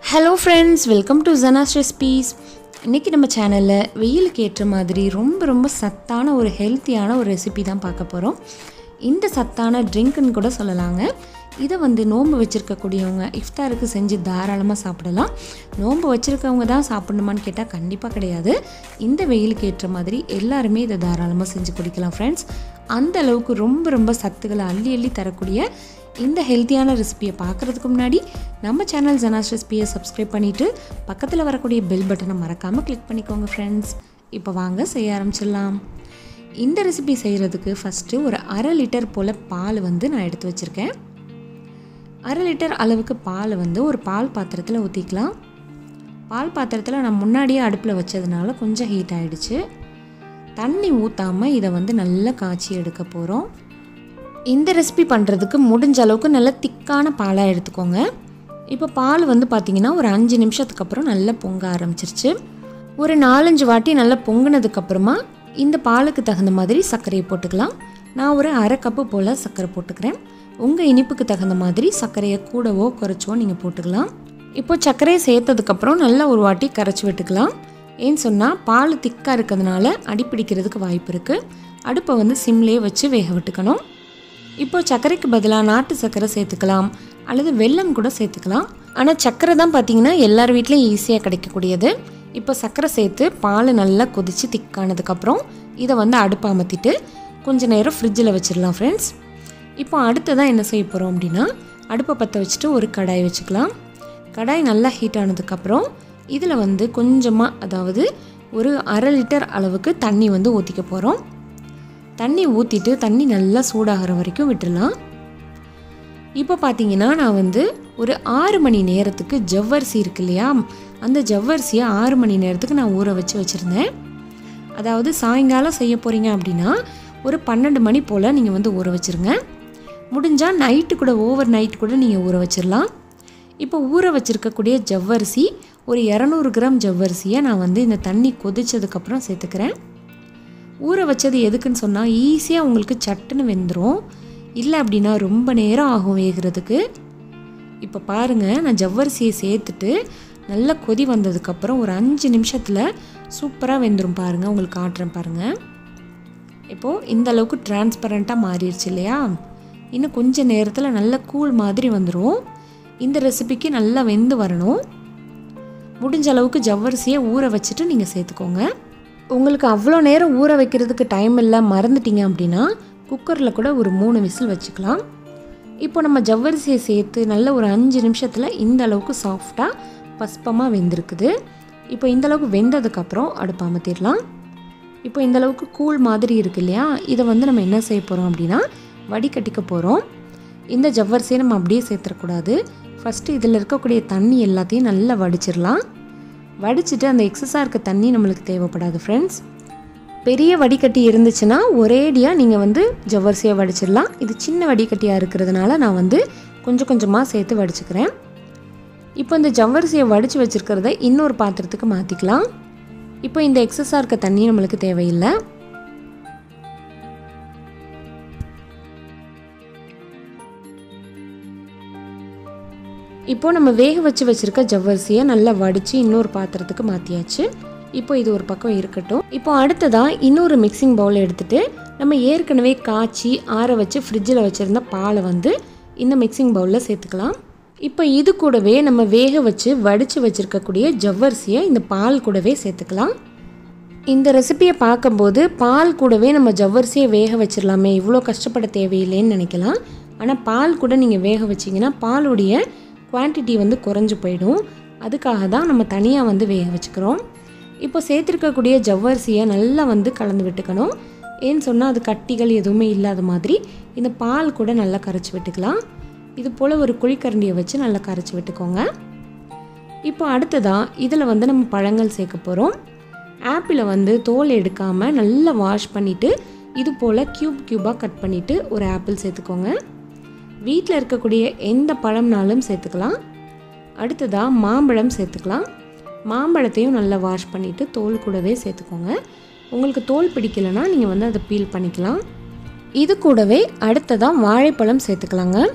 hello friends welcome to Jana's recipes இன்றைக்கி நம்ம சேனலில் வெயிலுக்கு ஏற்ற மாதிரி ரொம்ப ரொம்ப சத்தான ஒரு ஹெல்த்தியான ஒரு ரெசிபி தான் பார்க்க போகிறோம் இந்த சத்தான ட்ரிங்க்குன்னு கூட சொல்லலாங்க இதை வந்து நோன்பு வச்சுருக்கக்கூடியவங்க இஃப்தாருக்கு செஞ்சு தாராளமாக சாப்பிடலாம் நோன்பு வச்சுருக்கவங்க தான் சாப்பிடணுமான்னு கேட்டால் கண்டிப்பாக கிடையாது இந்த வெயிலுக்கு ஏற்ற மாதிரி எல்லாருமே இதை தாராளமாக செஞ்சு குடிக்கலாம் ஃப்ரெண்ட்ஸ் அந்த அளவுக்கு ரொம்ப ரொம்ப சத்துக்களை அள்ளி அள்ளி தரக்கூடிய இந்த ஹெல்த்தியான ரெசிபியை பார்க்குறதுக்கு முன்னாடி நம்ம சேனல் ஜனாஸ் ரெசிபியை சப்ஸ்கிரைப் பண்ணிவிட்டு பக்கத்தில் வரக்கூடிய பெல் பட்டனை மறக்காமல் கிளிக் பண்ணிக்கோங்க ஃப்ரெண்ட்ஸ் இப்போ வாங்க செய்ய ஆரம்பிச்சிடலாம் இந்த ரெசிபி செய்கிறதுக்கு ஃபஸ்ட்டு ஒரு அரை லிட்டர் போல் பால் வந்து நான் எடுத்து வச்சுருக்கேன் அரை லிட்டர் அளவுக்கு பால் வந்து ஒரு பால் பாத்திரத்தில் ஊற்றிக்கலாம் பால் பாத்திரத்தில் நான் முன்னாடியே அடுப்பில் வச்சதுனால கொஞ்சம் ஹீட் ஆகிடுச்சு தண்ணி ஊற்றாமல் இதை வந்து நல்லா காய்ச்சி எடுக்க போகிறோம் இந்த ரெசிபி பண்ணுறதுக்கு முடிஞ்ச அளவுக்கு நல்ல திக்கான பாலாக எடுத்துக்கோங்க இப்போ பால் வந்து பார்த்திங்கன்னா ஒரு அஞ்சு நிமிஷத்துக்கு அப்புறம் நல்லா பொங்க ஆரம்பிச்சிருச்சு ஒரு நாலஞ்சு வாட்டி நல்லா பொங்கினதுக்கப்புறமா இந்த பாலுக்கு தகுந்த மாதிரி சர்க்கரையை போட்டுக்கலாம் நான் ஒரு அரை கப்பு போல் சர்க்கரை போட்டுக்கிறேன் உங்கள் இனிப்புக்கு தகுந்த மாதிரி சர்க்கரையை கூடவோ குறைச்சோ நீங்கள் போட்டுக்கலாம் இப்போ சர்க்கரையை சேர்த்ததுக்கப்புறம் நல்லா ஒரு வாட்டி கரைச்சி விட்டுக்கலாம் ஏன்னு சொன்னால் பால் திக்காக இருக்கிறதுனால அடிப்பிடிக்கிறதுக்கு வாய்ப்பு இருக்குது அடுப்பை வந்து சிம்லேயே வச்சு வேக விட்டுக்கணும் இப்போ சர்க்கரைக்கு பதிலாக நாட்டு சர்க்கரை சேர்த்துக்கலாம் அல்லது வெல்லம் கூட சேர்த்துக்கலாம் ஆனால் சர்க்கரை தான் பார்த்தீங்கன்னா எல்லார் வீட்லேயும் ஈஸியாக கிடைக்கக்கூடியது இப்போ சர்க்கரை சேர்த்து பால் நல்லா கொதித்து திக்கானதுக்கப்புறம் இதை வந்து அடுப்பை அமர்த்திட்டு கொஞ்ச நேரம் ஃப்ரிட்ஜில் வச்சிடலாம் ஃப்ரெண்ட்ஸ் இப்போ அடுத்ததான் என்ன செய்ய போகிறோம் அப்படின்னா அடுப்பை பற்ற வச்சுட்டு ஒரு கடாய் வச்சுக்கலாம் கடாய் நல்லா ஹீட் ஆனதுக்கப்புறம் இதில் வந்து கொஞ்சமாக அதாவது ஒரு அரை லிட்டர் அளவுக்கு தண்ணி வந்து ஊற்றிக்க போகிறோம் தண்ணி ஊற்றிட்டு தண்ணி நல்லா சூடாகிற வரைக்கும் விட்டுடலாம் இப்போ பார்த்தீங்கன்னா நான் வந்து ஒரு ஆறு மணி நேரத்துக்கு ஜவ்வரிசி இருக்கு இல்லையா அந்த ஜவ்வரிசியை ஆறு மணி நேரத்துக்கு நான் ஊற வச்சு வச்சுருந்தேன் அதாவது சாயங்காலம் செய்ய போகிறீங்க அப்படின்னா ஒரு பன்னெண்டு மணி போல் நீங்கள் வந்து ஊற வச்சுருங்க முடிஞ்சால் நைட்டு கூட ஓவர் நைட் கூட நீங்கள் ஊற வச்சிடலாம் இப்போ ஊற வச்சுருக்கக்கூடிய ஜவ்வரிசி ஒரு இரநூறு கிராம் ஜவ்வரிசியை நான் வந்து இந்த தண்ணி கொதிச்சதுக்கப்புறம் சேர்த்துக்கிறேன் ஊற வச்சது எதுக்குன்னு சொன்னால் ஈஸியாக உங்களுக்கு சட்டுன்னு வெந்துடும் இல்லை அப்படின்னா ரொம்ப நேரம் ஆகும் வேகிறதுக்கு இப்போ பாருங்கள் நான் ஜவ்வரிசியை சேர்த்துட்டு நல்லா கொதி வந்ததுக்கப்புறம் ஒரு அஞ்சு நிமிஷத்தில் சூப்பராக வெந்துடும் பாருங்கள் உங்களுக்கு காட்டுறேன் பாருங்கள் இப்போது இந்த அளவுக்கு டிரான்ஸ்பரண்ட்டாக மாறிடுச்சு இல்லையா இன்னும் கொஞ்சம் நேரத்தில் நல்ல கூழ் மாதிரி வந்துடும் இந்த ரெசிபிக்கு நல்லா வெந்து வரணும் முடிஞ்ச அளவுக்கு ஜவ்வரிசியை ஊற வச்சுட்டு நீங்கள் சேர்த்துக்கோங்க உங்களுக்கு அவ்வளோ நேரம் ஊற வைக்கிறதுக்கு டைம் இல்லை மறந்துட்டீங்க அப்படின்னா குக்கரில் கூட ஒரு மூணு விசில் வச்சுக்கலாம் இப்போ நம்ம ஜவ்வரிசியை சேர்த்து நல்ல ஒரு அஞ்சு நிமிஷத்தில் இந்த அளவுக்கு சாஃப்டாக பஸ்பமாக வெந்திருக்குது இப்போ இந்த அளவுக்கு வெந்ததுக்கப்புறம் அடுப்பு அமர்த்திடலாம் இப்போ இந்த அளவுக்கு கூழ் மாதிரி இருக்கு இல்லையா இதை வந்து நம்ம என்ன செய்ய போகிறோம் அப்படின்னா வடிகட்டிக்க போகிறோம் இந்த ஜவ்வரிசியை நம்ம அப்படியே சேர்த்துடக்கூடாது ஃபஸ்ட்டு இதில் இருக்கக்கூடிய தண்ணி எல்லாத்தையும் நல்லா வடிச்சிடலாம் வடிச்சிட்டு அந்த எக்ஸஸாக இருக்க தண்ணி நம்மளுக்கு தேவைப்படாது ஃப்ரெண்ட்ஸ் பெரிய வடிகட்டி இருந்துச்சுன்னா ஒரேடியாக நீங்கள் வந்து ஜவ்வரிசியை வடிச்சிடலாம் இது சின்ன வடிகட்டியாக இருக்கிறதுனால நான் வந்து கொஞ்சம் கொஞ்சமாக சேர்த்து வடிச்சுக்கிறேன் இப்போ இந்த ஜவ்வரிசியை வடித்து வச்சுருக்கிறத இன்னொரு பாத்திரத்துக்கு மாற்றிக்கலாம் இப்போ இந்த எக்ஸஸாக இருக்க தண்ணி நம்மளுக்கு தேவையில்லை இப்போ நம்ம வேக வச்சு வச்சுருக்க ஜவ்வரிசியை நல்லா வடித்து இன்னொரு பாத்திரத்துக்கு மாற்றியாச்சு இப்போ இது ஒரு பக்கம் இருக்கட்டும் இப்போ அடுத்ததாக இன்னொரு மிக்சிங் பவுல் எடுத்துகிட்டு நம்ம ஏற்கனவே காய்ச்சி ஆற வச்சு ஃப்ரிட்ஜில் வச்சுருந்த பாலை வந்து இந்த மிக்சிங் பவுலில் சேர்த்துக்கலாம் இப்போ இது கூடவே நம்ம வேக வச்சு வடித்து வச்சுருக்கக்கூடிய ஜவ்வரிசியை இந்த பால் கூடவே சேர்த்துக்கலாம் இந்த ரெசிபியை பார்க்கும்போது பால் கூடவே நம்ம ஜவ்வரிசியை வேக வச்சிடலாமே இவ்வளோ கஷ்டப்பட தேவையில்லைன்னு நினைக்கலாம் ஆனால் பால் கூட நீங்கள் வேக வச்சிங்கன்னா பாலுடைய குவான்டிட்டி வந்து குறைஞ்சு போயிடும் அதுக்காக தான் நம்ம தனியாக வந்து வேக வச்சுக்கிறோம் இப்போ சேர்த்துருக்கக்கூடிய ஜவ்வரிசியை நல்லா வந்து கலந்து விட்டுக்கணும் ஏன்னு சொன்னால் அது கட்டிகள் எதுவுமே இல்லாத மாதிரி இந்த பால் கூட நல்லா கரைச்சி விட்டுக்கலாம் இது போல் ஒரு குழிக்கரண்டியை வச்சு நல்லா கரைச்சி விட்டுக்கோங்க இப்போ அடுத்ததாக இதில் வந்து நம்ம பழங்கள் சேர்க்க போகிறோம் ஆப்பிளை வந்து தோல் எடுக்காமல் நல்லா வாஷ் பண்ணிவிட்டு இது போல் க்யூப் க்யூபாக கட் பண்ணிவிட்டு ஒரு ஆப்பிள் சேர்த்துக்கோங்க வீட்டில் இருக்கக்கூடிய எந்த பழம்னாலும் சேர்த்துக்கலாம் அடுத்ததாக மாம்பழம் சேர்த்துக்கலாம் மாம்பழத்தையும் நல்லா வாஷ் பண்ணிவிட்டு தோல் கூடவே சேர்த்துக்கோங்க உங்களுக்கு தோல் பிடிக்கலைன்னா நீங்கள் வந்து அதை பீல் பண்ணிக்கலாம் இது கூடவே அடுத்ததாக வாழைப்பழம் சேர்த்துக்கலாங்க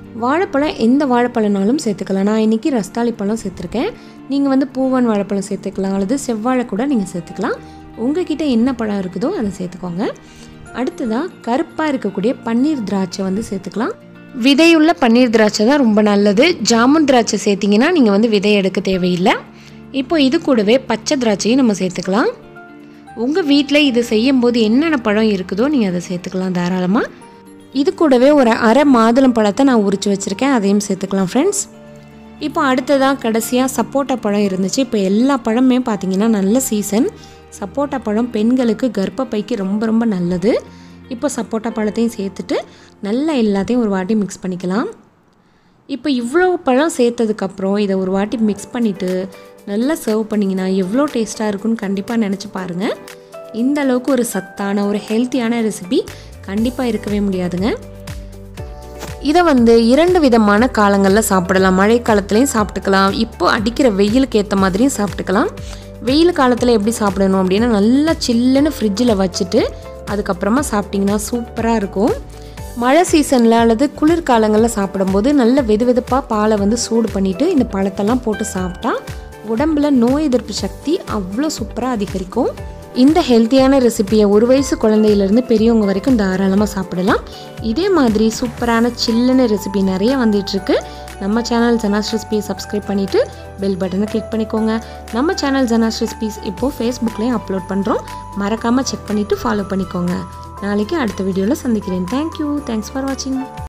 வாழைப்பழம் எந்த வாழைப்பழம்னாலும் சேர்த்துக்கலாம் நான் இன்றைக்கி ரஸ்தாளி பழம் சேர்த்துருக்கேன் நீங்கள் வந்து பூவன் வாழைப்பழம் சேர்த்துக்கலாம் அல்லது செவ்வாழை கூட நீங்கள் சேர்த்துக்கலாம் உங்ககிட்ட என்ன பழம் இருக்குதோ அதை சேர்த்துக்கோங்க அடுத்ததாக கருப்பாக இருக்கக்கூடிய பன்னீர் திராட்சை வந்து சேர்த்துக்கலாம் விதையுள்ள பன்னீர் திராட்சை தான் ரொம்ப நல்லது ஜாமுன் திராட்சை சேர்த்திங்கன்னா நீங்கள் வந்து விதை எடுக்க தேவையில்லை இப்போ இது கூடவே பச்சை திராட்சையும் நம்ம சேர்த்துக்கலாம் உங்கள் வீட்டில் இது செய்யும்போது என்னென்ன பழம் இருக்குதோ நீங்கள் அதை சேர்த்துக்கலாம் தாராளமாக இது கூடவே ஒரு அரை மாதுளம் பழத்தை நான் உரித்து வச்சுருக்கேன் அதையும் சேர்த்துக்கலாம் ஃப்ரெண்ட்ஸ் இப்போ அடுத்ததாக கடைசியாக சப்போட்டா பழம் இருந்துச்சு இப்போ எல்லா பழமே பார்த்தீங்கன்னா நல்ல சீசன் சப்போட்டா பழம் பெண்களுக்கு கர்ப்பப்பைக்கு ரொம்ப ரொம்ப நல்லது இப்போ சப்போட்டா பழத்தையும் சேர்த்துட்டு நல்லா எல்லாத்தையும் ஒரு வாட்டி மிக்ஸ் பண்ணிக்கலாம் இப்போ இவ்வளோ பழம் சேர்த்ததுக்கப்புறம் இதை ஒரு வாட்டி மிக்ஸ் பண்ணிவிட்டு நல்லா சர்வ் பண்ணிங்கன்னா எவ்வளோ டேஸ்ட்டாக இருக்குன்னு கண்டிப்பாக நினச்சி பாருங்கள் இந்த அளவுக்கு ஒரு சத்தான ஒரு ஹெல்த்தியான ரெசிபி கண்டிப்பாக இருக்கவே முடியாதுங்க இதை வந்து இரண்டு விதமான காலங்களில் சாப்பிடலாம் மழை காலத்துலேயும் சாப்பிட்டுக்கலாம் இப்போ அடிக்கிற வெயிலுக்கு ஏற்ற மாதிரியும் சாப்பிட்டுக்கலாம் வெயில் காலத்தில் எப்படி சாப்பிடணும் அப்படின்னா நல்லா சில்லுன்னு ஃப்ரிட்ஜில் வச்சுட்டு அதுக்கப்புறமா சாப்பிட்டிங்கன்னா சூப்பராக இருக்கும் மழை சீசனில் அல்லது குளிர்காலங்களில் சாப்பிடும்போது நல்ல வெது வெதுப்பாக பாலை வந்து சூடு பண்ணிவிட்டு இந்த பழத்தெல்லாம் போட்டு சாப்பிட்டா உடம்புல நோய் எதிர்ப்பு சக்தி அவ்வளோ சூப்பராக அதிகரிக்கும் இந்த ஹெல்த்தியான ரெசிப்பியை ஒரு வயசு குழந்தையிலேருந்து பெரியவங்க வரைக்கும் தாராளமாக சாப்பிடலாம் இதே மாதிரி சூப்பரான சில்லுன்னு ரெசிபி நிறைய வந்துட்டுருக்கு நம்ம சேனல் ஜனாஸ் ரெசிபியை சப்ஸ்கிரைப் பண்ணிவிட்டு பெல் பட்டனை கிளிக் பண்ணிக்கோங்க நம்ம சேனல் ஜனாஸ் ரெசிபிஸ் இப்போது ஃபேஸ்புக்லேயும் அப்லோட் பண்ணுறோம் மறக்காமல் செக் பண்ணிவிட்டு ஃபாலோ பண்ணிக்கோங்க நாளைக்கு அடுத்த வீடியோவில் சந்திக்கிறேன் தேங்க்யூ தேங்க்ஸ் ஃபார் வாட்சிங்